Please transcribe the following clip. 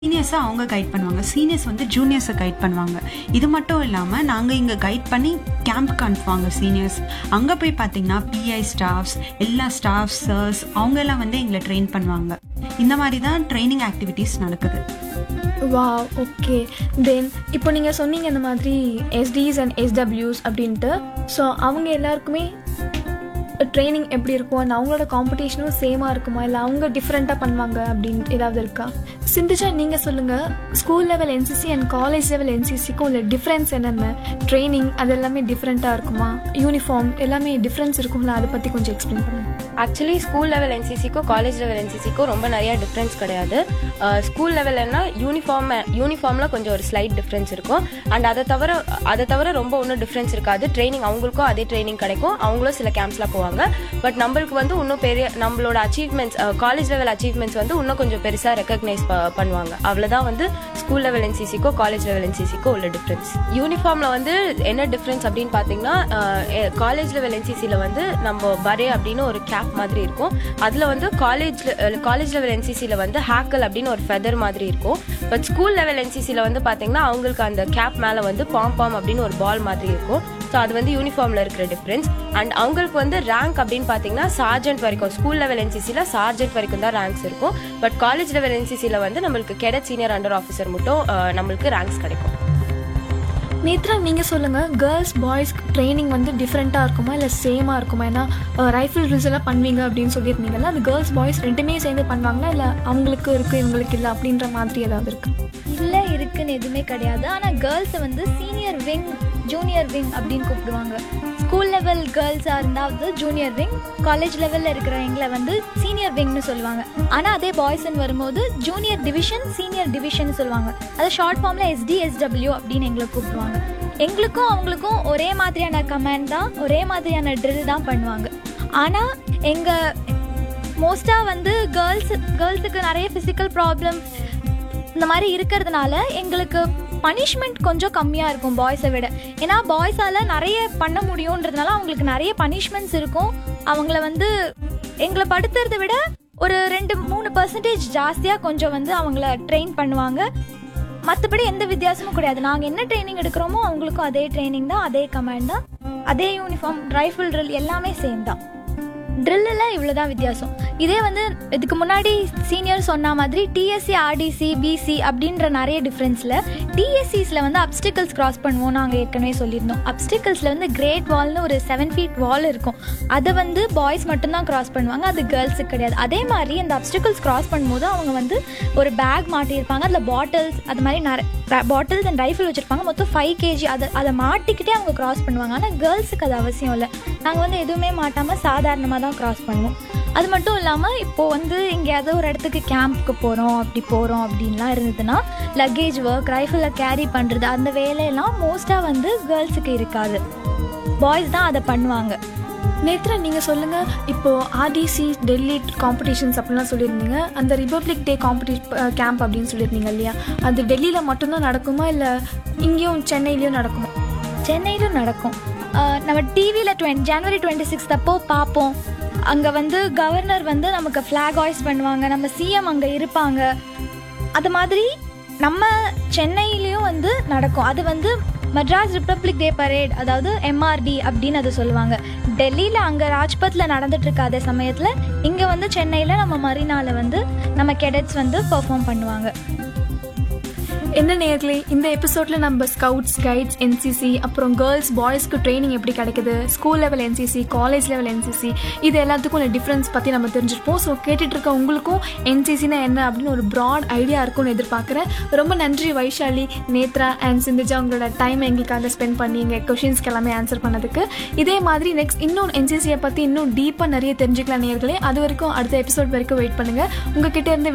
சீனியர்ஸை அவங்க கைட் பண்ணுவாங்க சீனியர்ஸ் வந்து ஜூனியர்ஸை கைட் பண்ணுவாங்க இது மட்டும் இல்லாமல் நாங்கள் இங்கே கைட் பண்ணி கேம்ப்க்கு அனுப்புவாங்க சீனியர்ஸ் அங்கே போய் பார்த்தீங்கன்னா பிஐ ஸ்டாஃப்ஸ் எல்லா ஸ்டாஃப் சர்ஸ் அவங்க எல்லாம் வந்து எங்களை ட்ரெயின் பண்ணுவாங்க இந்த மாதிரி தான் ட்ரைனிங் ஆக்டிவிட்டீஸ் நடக்குது வா ஓகே தென் இப்போ நீங்கள் சொன்னீங்க இந்த மாதிரி எஸ்டிஸ் அண்ட் எஸ்டபிள்யூஸ் அப்படின்ட்டு ஸோ அவங்க எல்லாருக்குமே ட்ரைனிங் எப்படி இருக்கும் அண்ட் அவங்களோட காம்படிஷனும் சேமாக இருக்குமா இல்லை அவங்க டிஃப்ரெண்ட்டாக பண்ணுவாங்க அப்படின்னு ஏதாவது இருக்கா சிந்திச்சா நீங்கள் சொல்லுங்கள் school level NCC and college level என்சிசிக்கும் உள்ள டிஃப்ரென்ஸ் என்னென்ன ட்ரைனிங் அது எல்லாமே டிஃப்ரெண்ட்டாக இருக்குமா யூனிஃபார்ம் எல்லாமே டிஃப்ரென்ஸ் இருக்கும்ல அதை பற்றி கொஞ்சம் எக்ஸ்பிளைன் பண்ணுங்கள் ஆக்சுவலி ஸ்கூல் லெவல் என்சிசிக்கும் காலேஜ் லெவல் என்சிசிக்கும் ரொம்ப நிறைய டிஃப்ரென்ஸ் கிடையாது ஸ்கூல் லெவல்லன்னா யூனிஃபார்ம் யூனிஃபார்மில் கொஞ்சம் ஒரு ஸ்லைட் டிஃப்ரென்ஸ் இருக்கும் அண்ட் அதை தவிர அதை தவிர ரொம்ப ஒன்றும் டிஃப்ரென்ஸ் இருக்காது ட்ரைனிங் அவங்களுக்கும் அதே ட்ரைனிங் கிடைக்கும் அவங்களும் சில கேம்ப்ஸ்லாம் போவாங்க பட் நம்மளுக்கு வந்து இன்னும் பெரிய நம்மளோட அச்சீவ்மெண்ட்ஸ் காலேஜ் லெவல் அச்சீவ்மெண்ட்ஸ் வந்து இன்னும் கொஞ்சம் பெருசாக ரெக்கக்னைஸ் பண்ணுவாங்க அவ்வளோதான் வந்து ஸ்கூல் லெவல் என்சிசிக்கோ காலேஜ் லெவல் என்சிசிக்கோ உள்ள டிஃப்ரென்ஸ் யூனிஃபார்மில் வந்து என்ன டிஃப்ரென்ஸ் அப்படின்னு பார்த்தீங்கன்னா காலேஜ் லெவல் என்சிசியில் வந்து நம்ம பரே அப்படின்னு ஒரு கேப் மாதிரி இருக்கும் அதில் வந்து காலேஜ் காலேஜ் லெவல் என்சிசியில் வந்து ஹேக்கல் அப்படின்னு ஒரு ஃபெதர் மாதிரி இருக்கும் பட் ஸ்கூல் லெவல் என்சிசியில் வந்து பார்த்தீங்கன்னா அவங்களுக்கு அந்த கேப் மேலே வந்து பாம் பாம் அப்படின்னு ஒரு பால் மாதிரி இருக்கும் ஸோ அது வந்து யூனிஃபார்மில் இருக்கிற டிஃப்ரென்ஸ் அண்ட் அவங்களுக்கு வந்து ரேங்க் அப்படின்னு பார்த்தீங்கன்னா சார்ஜென்ட் வரைக்கும் ஸ்கூல் லெவல் என்சிசியில் சார்ஜென்ட் வரைக்கும் தான் ரேங்க்ஸ் இருக்கும் பட் காலேஜ் லெவல் என்சிசியில் வந்து நம்மளுக்கு கெடட் சீனியர் அண்டர் ஆஃபீஸர் மட்டும் அஹ், நம்மளுக்கு ரேங்க்ஸ் கிடைக்கும் நேத்ரா நீங்கள் சொல்லுங்கள் கேர்ள்ஸ் பாய்ஸ் ட்ரைனிங் வந்து டிஃப்ரெண்ட்டாக இருக்குமா இல்லை சேமாக இருக்குமா ஏன்னா ரைஃபிள் ரில்ஸ் எல்லாம் பண்ணுவீங்க அப்படின்னு சொல்லியிருந்தீங்கல்ல அது கேர்ள்ஸ் பாய்ஸ் ரெண்டுமே சேர்ந்து பண்ணுவாங்களா இல்லை அவங்களுக்கு இருக்குது இவங்களுக்கு இல்லை அப்படின்ற மாதிரி ஏதாவது இருக்கு இல்லை இருக்குன்னு எதுவுமே கிடையாது ஆனால் கேர்ள்ஸை வந்து சீனியர் விங் ஜூனியர் விங் அப்படின்னு கூப்பிடுவாங்க ஸ்கூல் லெவல் கேர்ள்ஸாக இருந்தாவது ஜூனியர் விங் காலேஜ் லெவலில் இருக்கிறவங்கள வந்து சீனியர் விங்னு சொல்லுவாங்க ஆனால் அதே பாய்ஸ்ன்னு வரும்போது ஜூனியர் டிவிஷன் சீனியர் டிவிஷன் சொல்லுவாங்க அது ஷார்ட் ஃபார்மில் எஸ்டி எஸ்டபிள்யூ அப்படின்னு எங்களை கூப்பிடுவாங்க எங்களுக்கும் அவங்களுக்கும் ஒரே மாதிரியான கமெண்ட் தான் ஒரே மாதிரியான ட்ரில் தான் பண்ணுவாங்க ஆனால் எங்கள் மோஸ்ட்டாக வந்து கேர்ள்ஸ் கேர்ள்ஸுக்கு நிறைய ஃபிசிக்கல் ப்ராப்ளம் இந்த மாதிரி இருக்கிறதுனால எங்களுக்கு பனிஷ்மெண்ட் கொஞ்சம் கம்மியாக இருக்கும் பாய்ஸை விட ஏன்னா பாய்ஸால் நிறைய பண்ண முடியுன்றதுனால அவங்களுக்கு நிறைய பனிஷ்மெண்ட்ஸ் இருக்கும் அவங்கள வந்து எங்களை படுத்துறதை விட ஒரு ரெண்டு மூணு பர்சன்டேஜ் ஜாஸ்தியாக கொஞ்சம் வந்து அவங்கள ட்ரெயின் பண்ணுவாங்க மற்றபடி எந்த வித்தியாசமும் கிடையாது நாங்கள் என்ன ட்ரைனிங் எடுக்கிறோமோ அவங்களுக்கும் அதே ட்ரைனிங் தான் அதே கமாண்ட் தான் அதே யூனிஃபார்ம் ரைஃபிள் ட்ரில் எல்லாமே சேம் தான் ட்ரில்லில் இவ்வளோ தான் வித்தியாசம் இதே வந்து இதுக்கு முன்னாடி சீனியர் சொன்ன மாதிரி டிஎஸ்சி ஆர்டிசி பிசி அப்படின்ற நிறைய டிஃப்ரென்ஸில் டிஎஸ்சிஸில் வந்து அப்டிக்கல்ஸ் கிராஸ் பண்ணுவோம் நாங்கள் ஏற்கனவே சொல்லியிருந்தோம் அப்டிக்கல்ஸில் வந்து கிரேட் வால்னு ஒரு செவன் ஃபீட் வால் இருக்கும் அதை வந்து பாய்ஸ் மட்டும்தான் கிராஸ் பண்ணுவாங்க அது கேர்ள்ஸுக்கு கிடையாது அதே மாதிரி அந்த அப்டிக்கல்ஸ் கிராஸ் பண்ணும்போது அவங்க வந்து ஒரு பேக் மாட்டியிருப்பாங்க அதில் பாட்டில்ஸ் அது மாதிரி நிறைய பாட்டில்ஸ் அண்ட் ரைஃபிள் வச்சுருப்பாங்க மொத்தம் ஃபைவ் கேஜி அதை அதை மாட்டிக்கிட்டே அவங்க கிராஸ் பண்ணுவாங்க ஆனால் கேர்ள்ஸுக்கு அது அவசியம் இல்லை நாங்கள் வந்து எதுவுமே மாட்டாமல் சாதாரணமாக தான் கிராஸ் பண்ணுவோம் அது மட்டும் இல்லாமல் இப்போது வந்து எங்கேயாவது ஒரு இடத்துக்கு கேம்ப்புக்கு போகிறோம் அப்படி போகிறோம் அப்படின்லாம் இருந்ததுன்னா லக்கேஜ் ஒர்க் ரைஃபிளில் கேரி பண்ணுறது அந்த வேலையெல்லாம் மோஸ்ட்டாக வந்து கேர்ள்ஸுக்கு இருக்காது பாய்ஸ் தான் அதை பண்ணுவாங்க நேத்ரா நீங்கள் சொல்லுங்கள் இப்போது ஆர்டிசி டெல்லி காம்படிஷன்ஸ் அப்படிலாம் சொல்லியிருந்தீங்க அந்த ரிபப்ளிக் டே காம்படி கேம்ப் அப்படின்னு சொல்லியிருந்தீங்க இல்லையா அது டெல்லியில் மட்டும்தான் நடக்குமா இல்லை இங்கேயும் சென்னையிலையும் நடக்குமா சென்னையிலும் நடக்கும் ஆஹ் நம்ம டிவியில் டுவெண்ட் ஜனவரி டுவெண்ட்டி சிக்ஸ்த் அப்போ பார்ப்போம் அங்கே வந்து கவர்னர் வந்து நமக்கு ஃப்ளாக் ஹாய்ஸ் பண்ணுவாங்க நம்ம சிஎம் அங்கே இருப்பாங்க அது மாதிரி நம்ம சென்னையிலையும் வந்து நடக்கும் அது வந்து மெட்ராஸ் ரிப்பப்ளிக் டே பரேட் அதாவது எம்ஆர்டி அப்படின்னு அதை சொல்லுவாங்க டெல்லியில் அங்கே ராஜ்பத்தில் நடந்துட்டு இருக்காத சமயத்தில் இங்கே வந்து சென்னையில் நம்ம மரீனாவில் வந்து நம்ம கெடட்ஸ் வந்து பெர்ஃபார்ம் பண்ணுவாங்க என்ன நேர்களே இந்த எபிசோடில் நம்ம ஸ்கவுட்ஸ் கைட்ஸ் என்சிசி அப்புறம் கேர்ள்ஸ் பாய்ஸ்க்கு ட்ரைனிங் எப்படி கிடைக்குது school level NCC college level NCC இது எல்லாத்துக்கும் உள்ள டிஃப்ரென்ஸ் பற்றி நம்ம தெரிஞ்சிருப்போம் ஸோ கேட்டுட்டு இருக்க உங்களுக்கும் என்சிசினா என்ன அப்படின்னு ஒரு ப்ராட் ஐடியா இருக்கும்னு எதிர்பார்க்குறேன் ரொம்ப நன்றி வைஷாலி நேத்ரா அண்ட் சிந்துஜா உங்களோட டைம் எங்களுக்காக ஸ்பெண்ட் பண்ணி எங்கள் கொஷின்ஸ்க்கு எல்லாமே ஆன்சர் பண்ணதுக்கு இதே மாதிரி நெக்ஸ்ட் இன்னும் என்சிசியை பற்றி இன்னும் டீப்பாக நிறைய தெரிஞ்சுக்கலாம் நேர்களே அது வரைக்கும் அடுத்த எபிசோட் வரைக்கும் வெயிட் பண்ணுங்கள் உங்ககிட்ட இருந்து